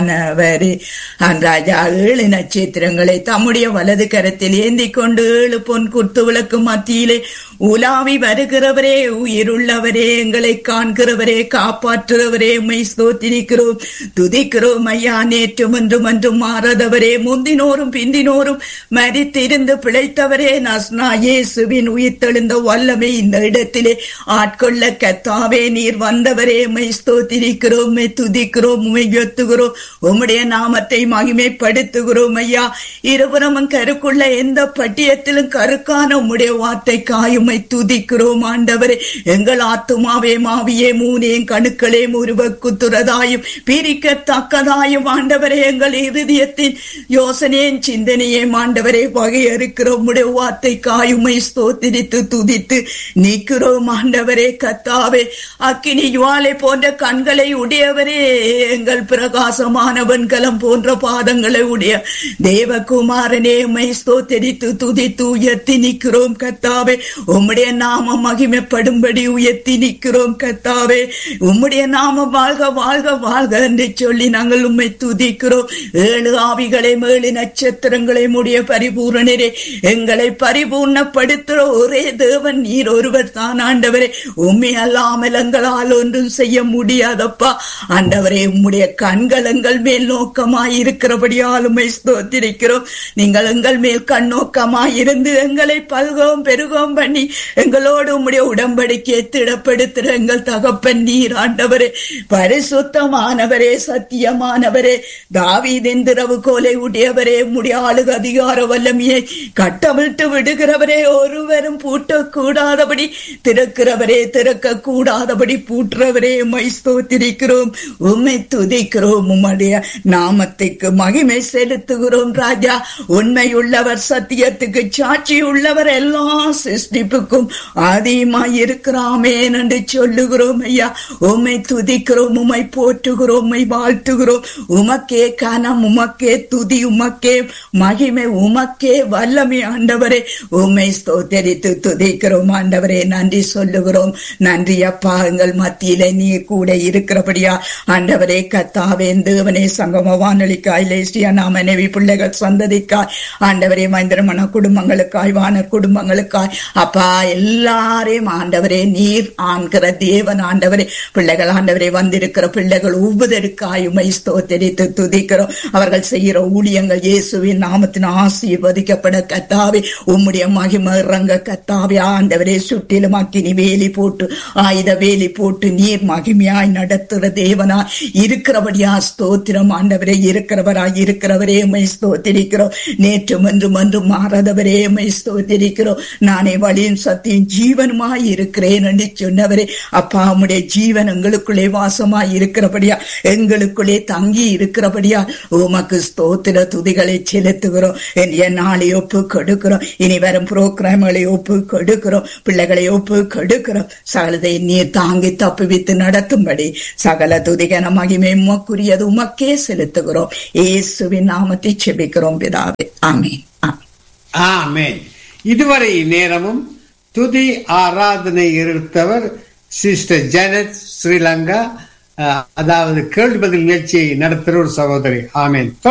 அவரே ராஜா ஏழு நட்சத்திரங்களை தம்முடைய வலது கரத்தில் ஏந்தி கொண்டு ஏழு பொன் குத்து விளக்கு மத்தியிலே உலாவி வருகிறவரே உயிருள்ளவரே எங்களை காண்கிறவரே காப்பாற்றுகிறவரே உம்மை ஸ்தோத்திரிக்கிறோம் துதிக்கிறோம் ஐயா நேற்றும் என்றும் என்றும் மாறாதவரே முந்தினோரும் பிந்தினோரும் மரித்திருந்து பிழைத்தவரே நஸ்னா இயேசுவின் உயிர்த்தெழுந்த வல்லமை இந்த இடத்திலே ஆட்கொள்ள கத்தாவே நீர் வந்தவரே உம்மை ஸ்தோத்திரிக்கிறோம் உம்மை துதிக்கிறோம் உம்மை உயர்த்துகிறோம் உம்முடைய நாமத்தை மகிமைப்படுத்துகிறோம் ஐயா இருபுறமும் கருக்குள்ள எந்த பட்டியத்திலும் கருக்கான உம்முடைய வார்த்தை காயுமை துதிக்கிறோம் ஆண்டவரே எங்கள் ஆத்துமாவே மாவியே மூனேன் கணுக்களே முருவக்குத்துறதாயும் பிரிக்கத்தக்கதாயும் ஆண்டவரே எங்கள் இருதயத்தின் யோசனையின் சிந்தனையே ஆண்டவரே வகையறுக்கிறோம் உம்முடைய வார்த்தை காயுமை ஸ்தோத்திரித்து துதித்து நீக்கிறோம் ஆண்டவரே கத்தாவே அக்கினி ஜுவாலை போன்ற கண்களை உடையவரே எங்கள் பிரகாசமான வெண்கலம் போன்ற பாதங்களை உடைய தேவகுமாரனே உம்மை ஸ்தோத்தரித்து துதித்து உயர்த்தி நிற்கிறோம் கத்தாவே உம்முடைய நாமம் மகிமைப்படும்படி உயர்த்தி நிற்கிறோம் கத்தாவே உம்முடைய நாமம் வாழ்க வாழ்க வாழ்க என்று சொல்லி நாங்கள் உம்மை துதிக்கிறோம் ஏழு ஆவிகளை ஏழு நட்சத்திரங்களை உடைய பரிபூரணரே எங்களை பரிபூர்ணப்படுத்துற ஒரே தேவன் நீர் ஒருவர் தான் ஆண்டவரே உண்மை அல்லாமல் எங்களால் ஒன்றும் செய்ய முடியாதப்பா ஆண்டவரே உம்முடைய கண்கள் எங்கள் மேல் நோக்கமாய் இருக்கிறபடியால் உம்மை ஸ்தோத்திரிக்கிறோம் நீங்கள் எங்கள் மேல் கண்ணோக்கமாய் இருந்து எங்களை பல்கவும் பெருகவும் பண்ணி எங்களோடு உம்முடைய உடம்படிக்கையை திடப்படுத்துற எங்கள் தகப்பன் நீர் ஆண்டவரே பரிசுத்தமானவரே சத்தியமானவரே தாவீதின் திரவு கோலை உடையவரே உம்முடைய ஆளுக அதிகார வல்லமையை கட்டவிழ்த்து விடுகிறவரே ஒருவரும் பூட்டக்கூடாதபடி திறக்கிறவரே திறக்க கூடாதபடி பூட்டுறவரே உம்மை ஸ்தோத்திரிக்கிறோம் உம்மை துதிக்கிறோம் உம்முடைய நாமத்துக்கு மகிமை செலுத்துகிறோம் ராஜா உண்மை உள்ளவர் சத்தியத்துக்கு சாட்சி உள்ளவர் எல்லா சிருஷ்டிப்புக்கும் அதிகமாய் இருக்கிறாமே என்று சொல்லுகிறோம் ஐயா உம்மை துதிக்கிறோம் உம்மை போற்றுகிறோம் உம்மை வாழ்த்துகிறோம் உமக்கே கனம் உமக்கே துதி உமக்கே மகிமை உமக்கே வல்லமை ஆண்டவரே உம்மை ஸ்தோத்தரித்து துதிக்கிறோம் ஆண்டவரே நன்றி சொல்லுகிறோம் நன்றி அப்பா எங்கள் மத்தியில நீ கூட இருக்கிறபடியா ஆண்டவரே கத்தாவே தேவனே சங்கம வானொலிக்காய் லேசியா நாம் மனைவி பிள்ளைகள் சந்ததிக்காய் ஆண்டவரே மந்திரமன குடும்பங்களுக்காய் வானர் குடும்பங்களுக்காய் அப்பா எல்லாரையும் ஆண்டவரே நீர் ஆண்கிற தேவன் ஆண்டவரே பிள்ளைகள் ஆண்டவரே வந்திருக்கிற பிள்ளைகள் ஒவ்வொருக்காய் உமை ஸ்தோத்தரித்து துதிக்கிறோம் அவர்கள் செய்கிற ஊழியங்கள் இயேசுவின் நாமத்தின் ஆசீர்வதிக்கப்பட கத்தாவே உம்முடைய மகிமை இறங்க கத்தாவே ஆண்டவரே சுற்றிலும் அக்கினி வேலி போட்டு ஆயுத வேலி போட்டு நீர் மகிமையாய் நடத்துகிற தேவனாய் இருக்கிறபடியா ஸ்தோத்திரம் ஆண்டவரே இருக்கிறவராய் இருக்கிறவரே உமை ஸ்தோத்திரிக்கிறோம் நேற்றும் என்றும் என்றும் மாறாதவரே உமை ஸ்தோத்திரிக்கிறோம் நானே வழியும் சத்தியும் ஜீவனுமாய் இருக்கிறேன் என்று சொன்னவரே அப்பா உம்முடைய ஜீவன் எங்களுக்குள்ளே வாசமாய் இருக்கிறபடியா எங்களுக்குள்ளே தங்கி இருக்கிறபடியா உமக்கு ஸ்தோத்திர துதிகளை செலுத்துகிறோம் என் நாளை ஒப்பு கொடுக்கிறோம் இனி வரும் புரோகிராம்களை ஒப்பு கொடுக்கிறோம் பிள்ளைகளை ஒப்பு கொடுக்கிறோம் சகலதை நீர் தாங்கி தப்புவித்து நடத்தும்படி சகல துதிகன மகிமை உமக்குரியது உமக்கே செலுத்துகிறோம் இயேசுவின் நாமத்தை செபிக்கிறோம் பிதாவே ஆமீன் ஆமீன். ஆமென் இதுவரை நேரமும் துதி ஆராதனை இருத்தவர் சிஸ்டர் ஜெனத் ஸ்ரீலங்கா அஹ், அதாவது கேள்வி பதில் நிகழ்ச்சியை நடத்துகிற ஒரு சகோதரி ஆமேன்